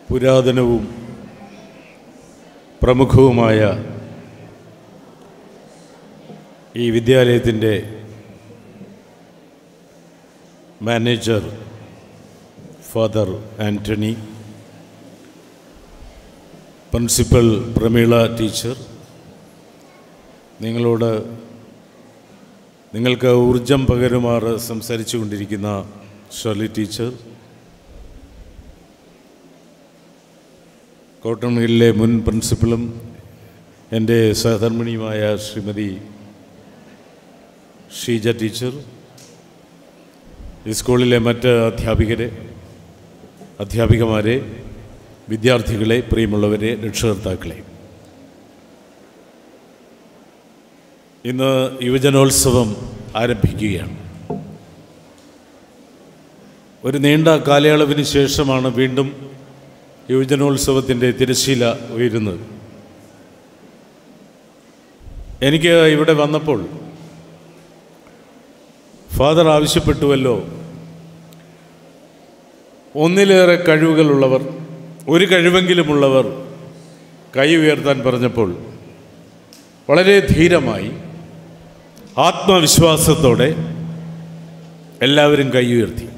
പുരാതനവും പ്രമുഖവുമായ ഈ വിദ്യാലയത്തിൻ്റെ manager father Antony principal Prameela teacher നിങ്ങളോട് നിങ്ങൾക്ക് ഊർജം പകരുമാറ് സംസാരിച്ചു കൊണ്ടിരിക്കുന്ന ഷർലി ടീച്ചർ കോട്ടൺ ഹില്ലിലെ മുൻ പ്രിൻസിപ്പലും എൻ്റെ സഹധർമ്മിണിയുമായ ശ്രീമതി ഷീജ ടീച്ചർ ഈ സ്കൂളിലെ മറ്റ് അധ്യാപികരെ അധ്യാപികമാരെ വിദ്യാർത്ഥികളെ പ്രിയമുള്ളവരെ രക്ഷകർത്താക്കളെ ഇന്ന് യുവജനോത്സവം ആരംഭിക്കുകയാണ് ഒരു നീണ്ട കാലയളവിന് ശേഷമാണ് വീണ്ടും യുവജനോത്സവത്തിൻ്റെ തിരശീല ഉയരുന്നത് എനിക്ക് ഇവിടെ വന്നപ്പോൾ ഫാദർ ആവശ്യപ്പെട്ടുവല്ലോ ഒന്നിലേറെ കഴിവുകളുള്ളവർ ഒരു കഴിവെങ്കിലുമുള്ളവർ കൈ ഉയർത്താൻ പറഞ്ഞപ്പോൾ വളരെ ധീരമായി ആത്മവിശ്വാസത്തോടെ എല്ലാവരും കൈ ഉയർത്തി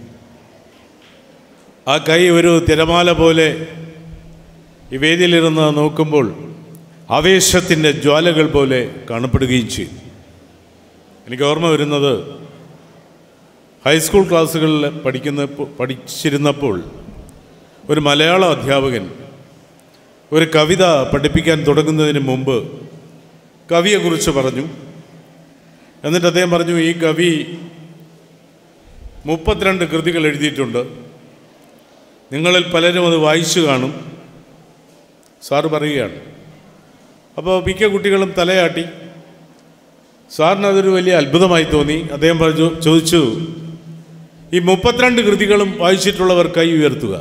ആ കൈ ഒരു തിരമാല പോലെ ഈ വേദിയിലിരുന്ന് നോക്കുമ്പോൾ ആവേശത്തിൻ്റെ ജ്വാലകൾ പോലെ കാണപ്പെടുകയും ചെയ്തു എനിക്ക് ഓർമ്മ വരുന്നത് ഹൈസ്കൂൾ ക്ലാസ്സുകളിൽ പഠിക്കുന്ന പഠിച്ചിരുന്നപ്പോൾ ഒരു മലയാള അധ്യാപകൻ ഒരു കവിത പഠിപ്പിക്കാൻ തുടങ്ങുന്നതിന് മുമ്പ് കവിയെക്കുറിച്ച് പറഞ്ഞു എന്നിട്ട് അദ്ദേഹം പറഞ്ഞു ഈ കവി മുപ്പത്തിരണ്ട് കൃതികൾ എഴുതിയിട്ടുണ്ട് നിങ്ങളിൽ പലരും അത് വായിച്ചു കാണും സാറ് പറയുകയാണ് അപ്പോൾ മിക്ക കുട്ടികളും തലയാട്ടി സാറിന് അതൊരു വലിയ അത്ഭുതമായി തോന്നി അദ്ദേഹം പറഞ്ഞു ചോദിച്ചു ഈ മുപ്പത്തിരണ്ട് കൃതികളും വായിച്ചിട്ടുള്ളവർ കൈ ഉയർത്തുക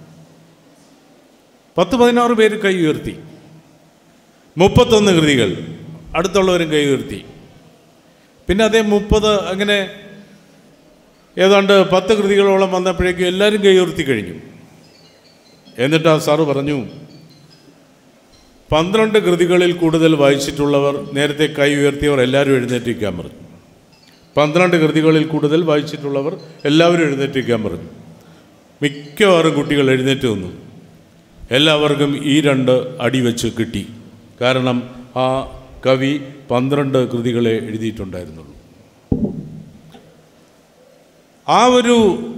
പത്ത് പതിനാറ് പേര് കൈ ഉയർത്തി മുപ്പത്തൊന്ന് കൃതികൾ അടുത്തുള്ളവരും കൈ ഉയർത്തി പിന്നെ അദ്ദേഹം മുപ്പത് അങ്ങനെ ഏതാണ്ട് പത്ത് കൃതികളോളം വന്നപ്പോഴേക്കും എല്ലാവരും കൈ ഉയർത്തി കഴിഞ്ഞു എന്നിട്ട് ആ സാറ് പറഞ്ഞു പന്ത്രണ്ട് കൃതികളിൽ കൂടുതൽ വായിച്ചിട്ടുള്ളവർ നേരത്തെ കൈ ഉയർത്തിയവർ എല്ലാവരും എഴുന്നേറ്റിരിക്കാൻ പറഞ്ഞു പന്ത്രണ്ട് കൃതികളിൽ കൂടുതൽ വായിച്ചിട്ടുള്ളവർ എല്ലാവരും എഴുന്നേറ്റിരിക്കാൻ പറഞ്ഞു മിക്കവാറും കുട്ടികൾ എഴുന്നേറ്റ് നിന്നു എല്ലാവർക്കും ഈ രണ്ട് അടി വെച്ച് കിട്ടി കാരണം ആ കവി പന്ത്രണ്ട് കൃതികളെ എഴുതിയിട്ടുണ്ടായിരുന്നുള്ളൂ ആ ഒരു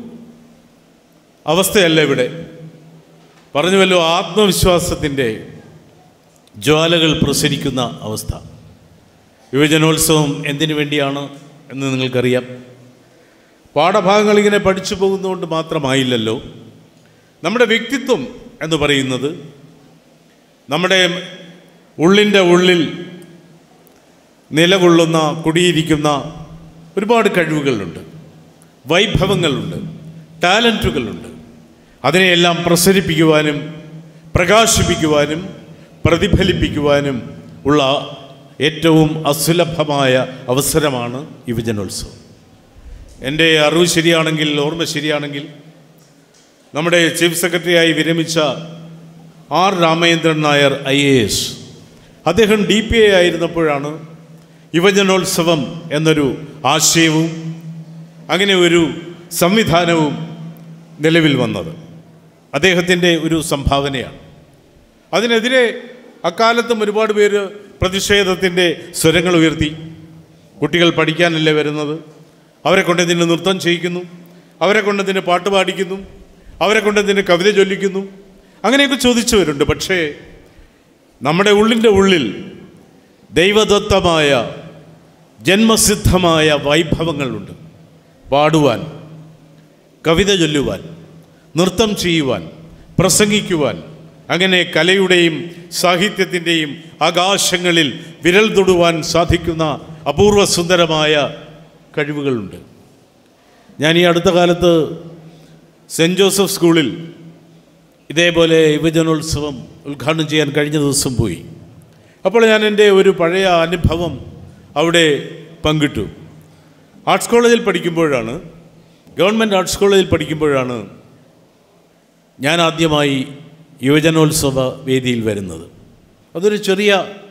അവസ്ഥയല്ല ഇവിടെ പറഞ്ഞുവല്ലോ ആത്മവിശ്വാസത്തിൻ്റെ ജ്വാലകൾ പ്രസരിക്കുന്ന അവസ്ഥ യുവജനോത്സവം എന്തിനു വേണ്ടിയാണ് എന്ന് നിങ്ങൾക്കറിയാം പാഠഭാഗങ്ങൾ ഇങ്ങനെ പഠിച്ചു പോകുന്നതുകൊണ്ട് മാത്രമായില്ലല്ലോ നമ്മുടെ വ്യക്തിത്വം എന്ന് പറയുന്നത് നമ്മുടെ ഉള്ളിൻ്റെ ഉള്ളിൽ നിലകൊള്ളുന്ന കുടിയിരിക്കുന്ന ഒരുപാട് കഴിവുകളുണ്ട് വൈഭവങ്ങളുണ്ട് ടാലൻറ്റുകളുണ്ട് അതിനെയെല്ലാം പ്രസരിപ്പിക്കുവാനും പ്രകാശിപ്പിക്കുവാനും പ്രതിഫലിപ്പിക്കുവാനും ഉള്ള ഏറ്റവും അസുലഭമായ അവസരമാണ് യുവജനോത്സവം എൻ്റെ അറിവ് ശരിയാണെങ്കിൽ ഓർമ്മ ശരിയാണെങ്കിൽ നമ്മുടെ ചീഫ് സെക്രട്ടറിയായി വിരമിച്ച R Ramachandran Nair I A S അദ്ദേഹം ഡി പി എ ആയിരുന്നപ്പോഴാണ് യുവജനോത്സവം എന്നൊരു ആശയവും അങ്ങനെ ഒരു സംവിധാനവും നിലവിൽ വന്നത് അദ്ദേഹത്തിൻ്റെ ഒരു സംഭാവനയാണ് അതിനെതിരെ അക്കാലത്തും ഒരുപാട് പേര് പ്രതിഷേധത്തിൻ്റെ സ്വരങ്ങൾ ഉയർത്തി കുട്ടികൾ പഠിക്കാനല്ലേ വരുന്നത് അവരെ കൊണ്ട് ഇതിന് നൃത്തം ചെയ്യിക്കുന്നു അവരെ കൊണ്ട് ഇതിന് പാട്ട് പാടിക്കുന്നു അവരെ കൊണ്ട് ഇതിന് കവിത ചൊല്ലിക്കുന്നു അങ്ങനെയൊക്കെ ചോദിച്ചവരുണ്ട് പക്ഷേ നമ്മുടെ ഉള്ളിൻ്റെ ഉള്ളിൽ ദൈവദത്തമായ ജന്മസിദ്ധമായ വൈഭവങ്ങളുണ്ട് പാടുവാൻ കവിത ചൊല്ലുവാൻ നൃത്തം ചെയ്യുവാൻ പ്രസംഗിക്കുവാൻ അങ്ങനെ കലയുടെയും സാഹിത്യത്തിൻ്റെയും ആകാശങ്ങളിൽ വിരൽ തൊടുവാൻ സാധിക്കുന്ന അപൂർവ സുന്ദരമായ കഴിവുകളുണ്ട് ഞാൻ ഈ അടുത്ത കാലത്ത് സെൻറ്റ് ജോസഫ് സ്കൂളിൽ ഇതേപോലെ യുവജനോത്സവം ഉദ്ഘാടനം ചെയ്യാൻ കഴിഞ്ഞ ദിവസം പോയി അപ്പോൾ ഞാൻ എൻ്റെ ഒരു പഴയ അനുഭവം അവിടെ പങ്കിട്ടു ആർട്സ് കോളേജിൽ പഠിക്കുമ്പോഴാണ് ഗവൺമെൻറ് ആർട്സ് കോളേജിൽ പഠിക്കുമ്പോഴാണ് ഞാൻ ആദ്യമായി യുവജനോത്സവ വേദിയിൽ വരുന്നത് അതൊരു ചെറിയ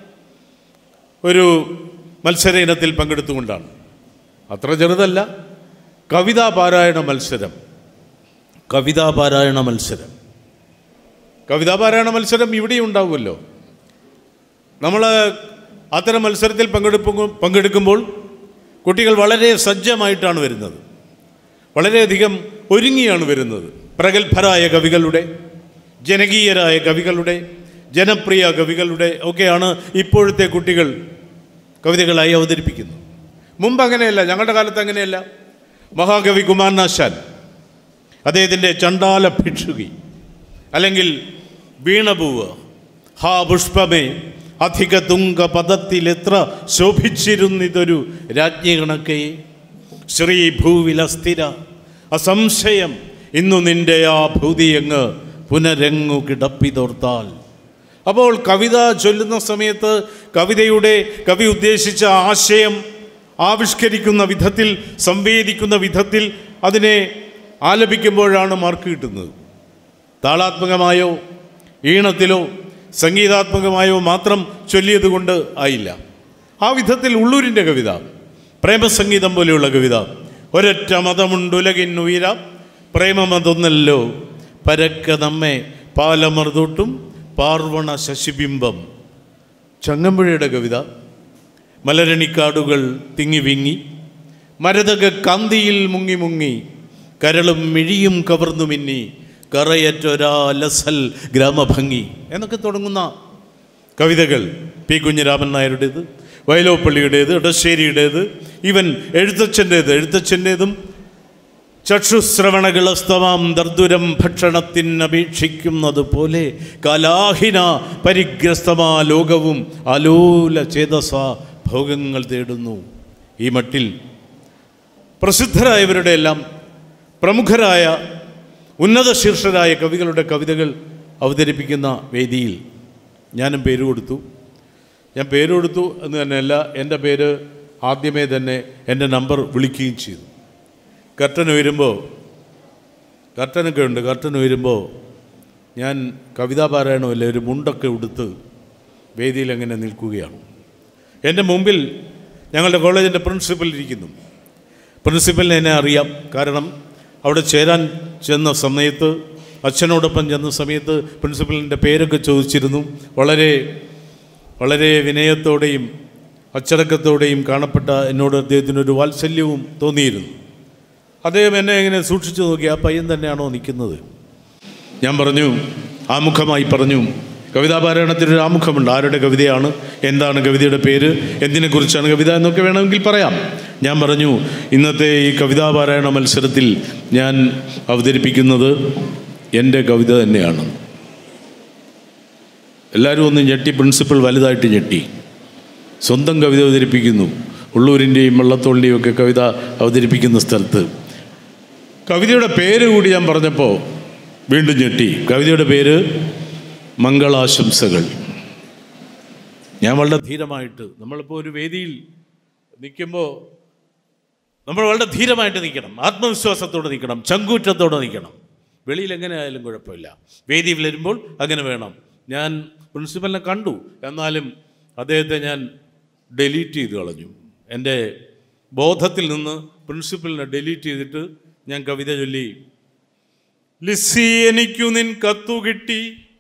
ഒരു മത്സര ഇനത്തിൽ പങ്കെടുത്തുകൊണ്ടാണ് അത്ര ചെറുതല്ല കവിതാ പാരായണ മത്സരം കവിതാ പാരായണ മത്സരം കവിതാ പാരായണ മത്സരം ഇവിടെയും ഉണ്ടാവുമല്ലോ നമ്മൾ അത്തരം മത്സരത്തിൽ പങ്കെടുപ്പു പങ്കെടുക്കുമ്പോൾ കുട്ടികൾ വളരെ സജ്ജമായിട്ടാണ് വരുന്നത് വളരെയധികം ഒരുങ്ങിയാണ് വരുന്നത് പ്രഗത്ഭരായ കവികളുടെ ജനകീയരായ കവികളുടെ ജനപ്രിയ കവികളുടെ ഒക്കെയാണ് ഇപ്പോഴത്തെ കുട്ടികൾ കവിതകളായി അവതരിപ്പിക്കുന്നത് മുമ്പ് അങ്ങനെയല്ല ഞങ്ങളുടെ കാലത്ത് അങ്ങനെയല്ല മഹാകവി കുമാരനാശാൻ അദ്ദേഹത്തിൻ്റെ ചണ്ടാല ഭിക്ഷുകി അല്ലെങ്കിൽ വീണപൂവ് ഹാ പുഷ്പമേ അധിക തുങ്ക പദത്തിൽ എത്ര ശോഭിച്ചിരുന്നിതൊരു രാജ്ഞി കണക്കെ ശ്രീ ഭൂവിലസ്ഥിര അസംശയം ഇന്നു നിന്റെ ആ ഭൂതിയങ്ങ് പുനരങ്ങു കിടപ്പിതോർത്താൽ അപ്പോൾ കവിത ചൊല്ലുന്ന സമയത്ത് കവിതയുടെ കവി ഉദ്ദേശിച്ച ആശയം ആവിഷ്കരിക്കുന്ന വിധത്തിൽ സംവേദിക്കുന്ന വിധത്തിൽ അതിനെ ആലപിക്കുമ്പോഴാണ് മാർക്ക് കിട്ടുന്നത് താളാത്മകമായോ ഈണത്തിലോ സംഗീതാത്മകമായോ മാത്രം ചൊല്ലിയതുകൊണ്ട് ആയില്ല ആ വിധത്തിൽ ഉള്ളൂരിൻ്റെ കവിത പ്രേമസംഗീതം പോലെയുള്ള കവിത ഒരൊറ്റ മതമുണ്ടുലകിന്നുയര പ്രേമമതൊന്നല്ലോ പരക്ക നമ്മെ പാലമർതൊട്ടും പാർവണ ശശിബിംബം ചങ്ങമ്പുഴയുടെ കവിത മലരണിക്കാടുകൾ തിങ്ങി വിങ്ങി മരതക കാന്തിയിൽ മുങ്ങി മുങ്ങി കരളും മിഴിയും കവർന്നു മിന്നി കറയറ്റൊരാ ലസൽ ഗ്രാമഭംഗി എന്നൊക്കെ തുടങ്ങുന്ന കവിതകൾ പി കുഞ്ഞിരാമൻ നായരുടേത് വയലോപ്പള്ളിയുടേത് ഇടശ്ശേരിയുടേത് ഇവൻ എഴുത്തച്ഛൻ്റേത് എഴുത്തച്ഛൻ്റേതും ചക്ഷുശ്രവണകളസ്തവാം ദർദുരം ഭക്ഷണത്തിനപേക്ഷിക്കുന്നത് പോലെ കലാഹിന പരിഗ്രസ്തമാ ലോകവും അലോല ചേതസ ഭോഗങ്ങൾ തേടുന്നു ഈ മട്ടിൽ പ്രസിദ്ധരായവരുടെ എല്ലാം പ്രമുഖരായ ഉന്നത ശീർഷരായ കവികളുടെ കവിതകൾ അവതരിപ്പിക്കുന്ന വേദിയിൽ ഞാനും പേര് കൊടുത്തു ഞാൻ പേര് കൊടുത്തു എന്ന് തന്നെയല്ല എൻ്റെ പേര് ആദ്യമേ തന്നെ എൻ്റെ നമ്പർ വിളിക്കുകയും ചെയ്തു കർട്ടൻ ഉയരുമ്പോൾ കർട്ടനൊക്കെ ഉണ്ട് കർട്ടൻ ഉയരുമ്പോൾ ഞാൻ കവിതാ പാരായണമല്ല ഒരു മുണ്ടൊക്കെ ഉടുത്ത് വേദിയിൽ അങ്ങനെ നിൽക്കുകയാണ് എൻ്റെ മുമ്പിൽ ഞങ്ങളുടെ കോളേജിൻ്റെ പ്രിൻസിപ്പൽ ഇരിക്കുന്നു പ്രിൻസിപ്പലിനെ എന്നെ അറിയാം കാരണം അവിടെ ചേരാൻ ചെന്ന സമയത്ത് അച്ഛനോടൊപ്പം ചെന്ന സമയത്ത് പ്രിൻസിപ്പലിൻ്റെ പേരൊക്കെ ചോദിച്ചിരുന്നു വളരെ വളരെ വിനയത്തോടെയും അച്ചടക്കത്തോടെയും കാണപ്പെട്ട എന്നോട് അദ്ദേഹത്തിനൊരു വാത്സല്യവും തോന്നിയിരുന്നു അദ്ദേഹം എന്നെ ഇങ്ങനെ സൂക്ഷിച്ചു നോക്കി ആ പയ്യൻ തന്നെയാണോ നിൽക്കുന്നത് ഞാൻ പറഞ്ഞു ആമുഖമായി പറഞ്ഞു കവിതാപാരായണത്തിനൊരു ആമുഖമുണ്ട് ആരുടെ കവിതയാണ് എന്താണ് കവിതയുടെ പേര് എന്തിനെക്കുറിച്ചാണ് കവിത എന്നൊക്കെ വേണമെങ്കിൽ പറയാം ഞാൻ പറഞ്ഞു ഇന്നത്തെ ഈ കവിതാപാരായണ മത്സരത്തിൽ ഞാൻ അവതരിപ്പിക്കുന്നത് എൻ്റെ കവിത തന്നെയാണ് എല്ലാവരും ഒന്ന് ഞെട്ടി പ്രിൻസിപ്പൽ വലുതായിട്ട് ഞെട്ടി സ്വന്തം കവിത അവതരിപ്പിക്കുന്നു ഉള്ളൂരിൻ്റെയും വെള്ളത്തോളിൻ്റെയും ഒക്കെ കവിത അവതരിപ്പിക്കുന്ന സ്ഥലത്ത് കവിതയുടെ പേര് കൂടി ഞാൻ പറഞ്ഞപ്പോൾ വീണ്ടും ഞെട്ടി കവിതയുടെ പേര് മംഗളാശംസകൾ ഞാൻ വളരെ ധീരമായിട്ട് നമ്മളിപ്പോൾ ഒരു വേദിയിൽ നിൽക്കുമ്പോൾ നമ്മൾ വളരെ ധീരമായിട്ട് നിൽക്കണം ആത്മവിശ്വാസത്തോടെ നിൽക്കണം ചങ്കൂറ്റത്തോടെ നിൽക്കണം വെളിയിൽ എങ്ങനെ ആയാലും കുഴപ്പമില്ല വേദിയിൽ വരുമ്പോൾ അങ്ങനെ വേണം ഞാൻ പ്രിൻസിപ്പലിനെ കണ്ടു എന്നാലും അദ്ദേഹത്തെ ഞാൻ ഡിലീറ്റ് ചെയ്ത് കളഞ്ഞു എൻ്റെ ബോധത്തിൽ നിന്ന് പ്രിൻസിപ്പലിനെ ഡിലീറ്റ് ചെയ്തിട്ട് ഞാൻ കവിത ചൊല്ലി ലിസി എനിക്കു നിൻ കത്തു കിട്ടി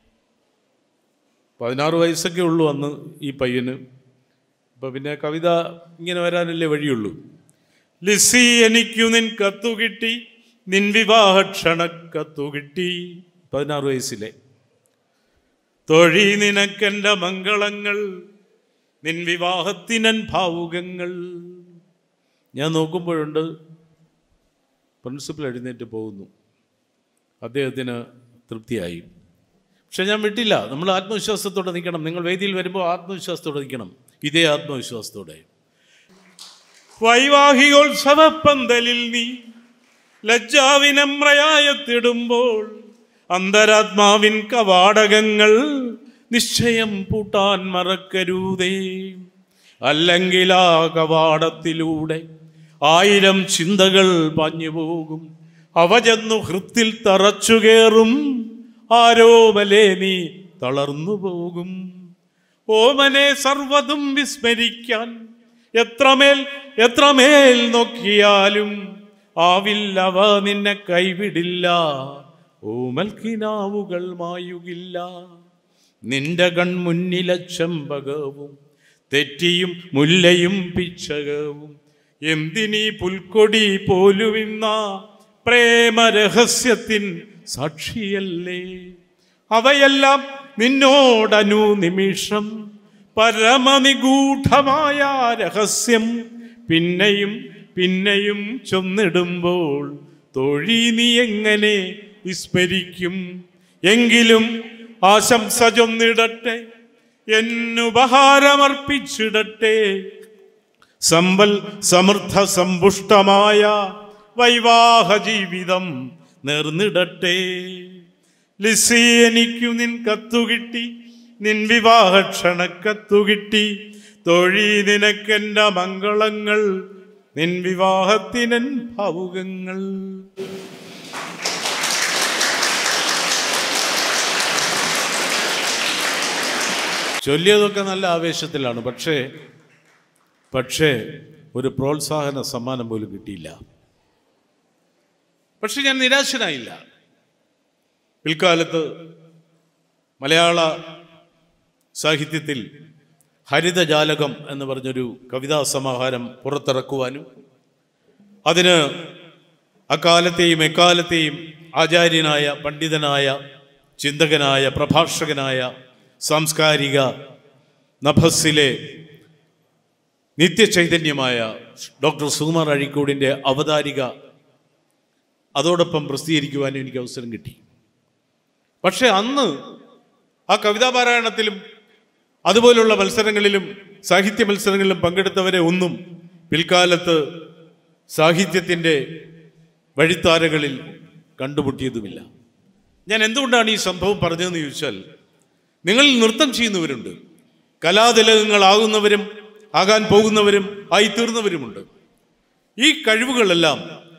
പതിനാറ് വയസ്സൊക്കെ ഉള്ളൂ അന്ന് ഈ പയ്യന് അപ്പോൾ പിന്നെ കവിത ഇങ്ങനെ വരാനല്ലേ വഴിയുള്ളൂ ലിസി എനിക്കു നിൻ കത്തു കിട്ടി നിൻ വിവാഹ ക്ഷണക്കത്തു കിട്ടി പതിനാറ് വയസ്സിലെ തൊഴി നിനക്കെൻ്റെ മംഗളങ്ങൾ നിൻ വിവാഹത്തിനൻ ഭാവുകങ്ങൾ ഞാൻ നോക്കുമ്പോഴുണ്ട് പ്രിൻസിപ്പൽ എഴുന്നേറ്റ് പോകുന്നു അദ്ദേഹത്തിന് തൃപ്തിയായി പക്ഷെ ഞാൻ വിട്ടില്ല നമ്മൾ ആത്മവിശ്വാസത്തോടെ നിൽക്കണം നിങ്ങൾ വേദിയിൽ വരുമ്പോൾ ആത്മവിശ്വാസത്തോടെ നിൽക്കണം ഇതേ ആത്മവിശ്വാസത്തോടെ വൈവാഹികോത്സവ പന്തലിൽ നീ ലജ്ജാവിനമ്രയായത്തിടുമ്പോൾ അന്തരാത്മാവിൻ കവാടകങ്ങൾ നിശ്ചയം പൂട്ടാൻ മറക്കരുതേ അല്ലെങ്കിൽ ആ കവാടത്തിലൂടെ ആയിരം ചിന്തകൾ പാഞ്ഞു പോകും അവ ചെന്നു ഹൃത്തിൽ തറച്ചു കയറും ആരോമലേ നീ തളർന്നു പോകും ഓമനെ സർവതും വിസ്മരിക്കാൻ എത്രമേൽ എത്രമേൽ നോക്കിയാലും ആവില്ലവ നിന്നെ കൈവിടില്ല ഓമൽക്കിനാവുകൾ മായുകില്ല നിന്റെ കൺമുന്നിലെ ചെമ്പകവും തെറ്റിയും മുല്ലയും പിച്ചകവും എന്തിനീ പുൽക്കൊടി പോലുമിന്ന പ്രേമരഹസ്യത്തിൻ സാക്ഷിയല്ലേ അവയെല്ലാം നിന്നോടനു നിമിഷം പരമനിഗൂഢമായ രഹസ്യം പിന്നെയും പിന്നെയും ചൊന്നിടുമ്പോൾ തൊഴി നീ എങ്ങനെ വിസ്മരിക്കും എങ്കിലും ആശംസ ചൊന്നിടട്ടെ എന്നുപഹാരമർപ്പിച്ചിടട്ടെ സമ്പൽ സമൃദ്ധ സമ്പുഷ്ടമായ വൈവാഹ ജീവിതം നേർന്നിടട്ടെ ലിസി എനിക്കു നിൻ കത്തുകിട്ടി നിൻ വിവാഹ ക്ഷണക്കത്തുകിട്ടി തൊഴി നിനക്കെന്റെ മംഗളങ്ങൾ നിൻ വിവാഹത്തിനൻ ഭാവുകങ്ങൾ ചൊല്ലിയതൊക്കെ നല്ല ആവേശത്തിലാണ് പക്ഷേ പക്ഷേ ഒരു പ്രോത്സാഹന സമ്മാനം പോലും കിട്ടിയില്ല പക്ഷെ ഞാൻ നിരാശനായില്ല പിൽക്കാലത്ത് മലയാള സാഹിത്യത്തിൽ ഹരിതജാലകം എന്ന് പറഞ്ഞൊരു കവിതാ സമാഹാരം പുറത്തിറക്കുവാനും അതിന് അക്കാലത്തെയും എക്കാലത്തെയും ആചാര്യനായ പണ്ഡിതനായ ചിന്തകനായ പ്രഭാഷകനായ സാംസ്കാരിക നഭസ്സിലെ നിത്യചൈതന്യമായ ഡോക്ടർ സുകുമാർ അഴീക്കോടിൻ്റെ അവതാരിക അതോടൊപ്പം പ്രസിദ്ധീകരിക്കുവാനും എനിക്ക് അവസരം കിട്ടി പക്ഷെ അന്ന് ആ കവിതാ പാരായണത്തിലും അതുപോലുള്ള മത്സരങ്ങളിലും സാഹിത്യ മത്സരങ്ങളിലും പങ്കെടുത്തവരെ ഒന്നും പിൽക്കാലത്ത് സാഹിത്യത്തിൻ്റെ വഴിത്താരകളിൽ കണ്ടുമുട്ടിയതുമില്ല ഞാൻ എന്തുകൊണ്ടാണ് ഈ സംഭവം പറഞ്ഞതെന്ന് ചോദിച്ചാൽ നിങ്ങൾ നൃത്തം ചെയ്യുന്നവരുണ്ട് കലാതിലകങ്ങളാകുന്നവരും ആകാൻ പോകുന്നവരും ആയിത്തീർന്നവരുമുണ്ട് ഈ കഴിവുകളെല്ലാം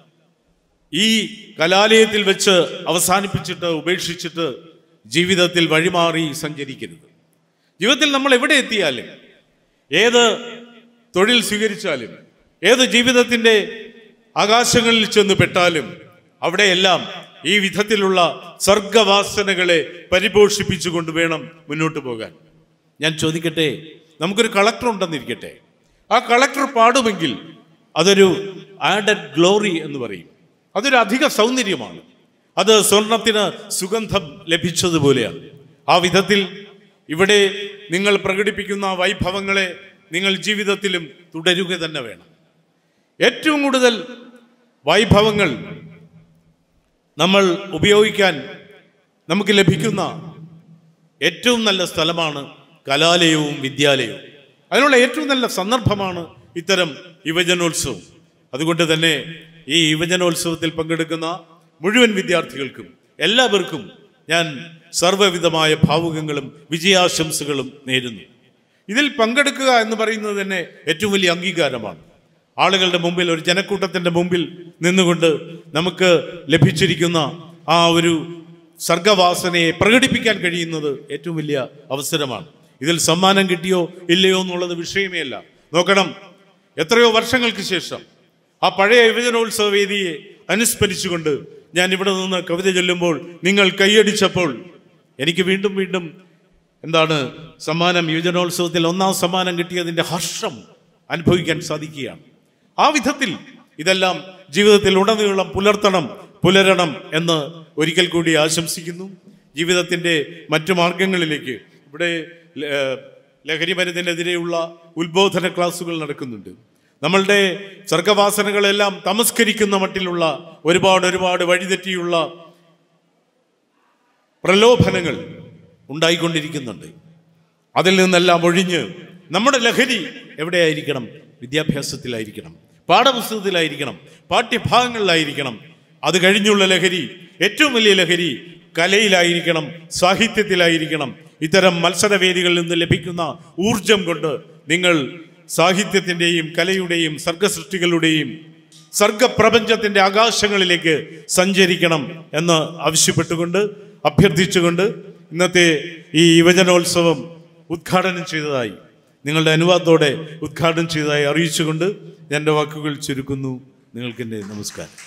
ഈ കലാലയത്തിൽ വെച്ച് അവസാനിപ്പിച്ചിട്ട് ഉപേക്ഷിച്ചിട്ട് ജീവിതത്തിൽ വഴിമാറി സഞ്ചരിക്കരുത് ജീവിതത്തിൽ നമ്മൾ എവിടെ എത്തിയാലും ഏത് തൊഴിൽ സ്വീകരിച്ചാലും ഏത് ജീവിതത്തിൻ്റെ ആകാശങ്ങളിൽ ചെന്ന് പെട്ടാലും അവിടെയെല്ലാം ഈ വിധത്തിലുള്ള സർഗവാസനകളെ പരിപോഷിപ്പിച്ചുകൊണ്ട് വേണം മുന്നോട്ട് പോകാൻ ഞാൻ ചോദിക്കട്ടെ നമുക്കൊരു കളക്ടർ ഉണ്ടെന്നിരിക്കട്ടെ ആ കളക്ടർ പാടുമെങ്കിൽ അതൊരു ആഡഡ് ഗ്ലോറി എന്ന് പറയും അതൊരു അധിക സൗന്ദര്യമാണ് അത് സ്വർണത്തിന് സുഗന്ധം ലഭിച്ചതുപോലെയാണ് ആ വിധത്തിൽ ഇവിടെ നിങ്ങൾ പ്രകടിപ്പിക്കുന്ന വൈഭവങ്ങളെ നിങ്ങൾ ജീവിതത്തിലും തുടരുക തന്നെ വേണം ഏറ്റവും കൂടുതൽ വൈഭവങ്ങൾ നമ്മൾ ഉപയോഗിക്കാൻ നമുക്ക് ലഭിക്കുന്ന ഏറ്റവും നല്ല സ്ഥലമാണ് കലാലയവും വിദ്യാലയവും അതിനുള്ള ഏറ്റവും നല്ല സന്ദർഭമാണ് ഇത്തരം യുവജനോത്സവം അതുകൊണ്ട് തന്നെ ഈ യുവജനോത്സവത്തിൽ പങ്കെടുക്കുന്ന മുഴുവൻ വിദ്യാർത്ഥികൾക്കും എല്ലാവർക്കും ഞാൻ സർവ്വവിധമായ ഭാവുകങ്ങളും വിജയാശംസകളും നേരുന്നു ഇതിൽ പങ്കെടുക്കുക എന്ന് പറയുന്നത് തന്നെ ഏറ്റവും വലിയ അംഗീകാരമാണ് ആളുകളുടെ മുമ്പിൽ ഒരു ജനക്കൂട്ടത്തിൻ്റെ മുമ്പിൽ നിന്നുകൊണ്ട് നമുക്ക് ലഭിച്ചിരിക്കുന്ന ആ ഒരു സർഗവാസനയെ പ്രകടിപ്പിക്കാൻ കഴിയുന്നത് ഏറ്റവും വലിയ അവസരമാണ് ഇതിൽ സമ്മാനം കിട്ടിയോ ഇല്ലയോ എന്നുള്ളത് വിഷയമേ അല്ല നോക്കണം എത്രയോ വർഷങ്ങൾക്ക് ശേഷം ആ പഴയ യുവജനോത്സവ വേദിയെ അനുസ്മരിച്ചുകൊണ്ട് ഞാൻ ഇവിടെ നിന്ന് കവിത ചൊല്ലുമ്പോൾ നിങ്ങൾ കൈയടിച്ചപ്പോൾ എനിക്ക് വീണ്ടും വീണ്ടും എന്താണ് സമ്മാനം യുവജനോത്സവത്തിൽ ഒന്നാം സമ്മാനം കിട്ടിയതിൻ്റെ ഹർഷം അനുഭവിക്കാൻ സാധിക്കുകയാണ് ആ വിധത്തിൽ ഇതെല്ലാം ജീവിതത്തിൽ ഉടനീളം പുലർത്തണം പുലരണം എന്ന് ഒരിക്കൽ കൂടി ആശംസിക്കുന്നു ജീവിതത്തിൻ്റെ മറ്റു മാർഗങ്ങളിലേക്ക് ഇവിടെ ല- ലഹരി മരുന്നിനെതിരെയുള്ള ഉത്ബോധന ക്ലാസുകൾ നടക്കുന്നുണ്ട് നമ്മളുടെ സർഗവാസനകളെല്ലാം തമസ്കരിക്കുന്ന മട്ടിലുള്ള ഒരുപാട് ഒരുപാട് വഴിതെറ്റിയുള്ള പ്രലോഭനങ്ങൾ ഉണ്ടായിക്കൊണ്ടിരിക്കുന്നുണ്ട് അതിൽ നിന്നെല്ലാം ഒഴിഞ്ഞ് നമ്മുടെ ലഹരി എവിടെയായിരിക്കണം വിദ്യാഭ്യാസത്തിലായിരിക്കണം പാഠപുസ്തകത്തിലായിരിക്കണം പാഠ്യഭാഗങ്ങളിലായിരിക്കണം അത് കഴിഞ്ഞുള്ള ലഹരി ഏറ്റവും വലിയ ലഹരി കലയിലായിരിക്കണം സാഹിത്യത്തിലായിരിക്കണം ഇത്തരം മത്സരവേദികളിൽ നിന്ന് ലഭിക്കുന്ന ഊർജം കൊണ്ട് നിങ്ങൾ സാഹിത്യത്തിൻ്റെയും കലയുടെയും സർഗസൃഷ്ടികളുടെയും സർഗപ്രപഞ്ചത്തിന്റെ ആകാശങ്ങളിലേക്ക് സഞ്ചരിക്കണം എന്ന് ആവശ്യപ്പെട്ടുകൊണ്ട് അഭ്യർത്ഥിച്ചുകൊണ്ട് ഇന്നത്തെ ഈ യുവജനോത്സവം ഉദ്ഘാടനം ചെയ്തതായി നിങ്ങളുടെ അനുവാദത്തോടെ ഉദ്ഘാടനം ചെയ്തതായി അറിയിച്ചുകൊണ്ട് ഞാൻ എൻ്റെ വാക്കുകൾ ചുരുക്കുന്നു നിങ്ങൾക്കെൻ്റെ നമസ്കാരം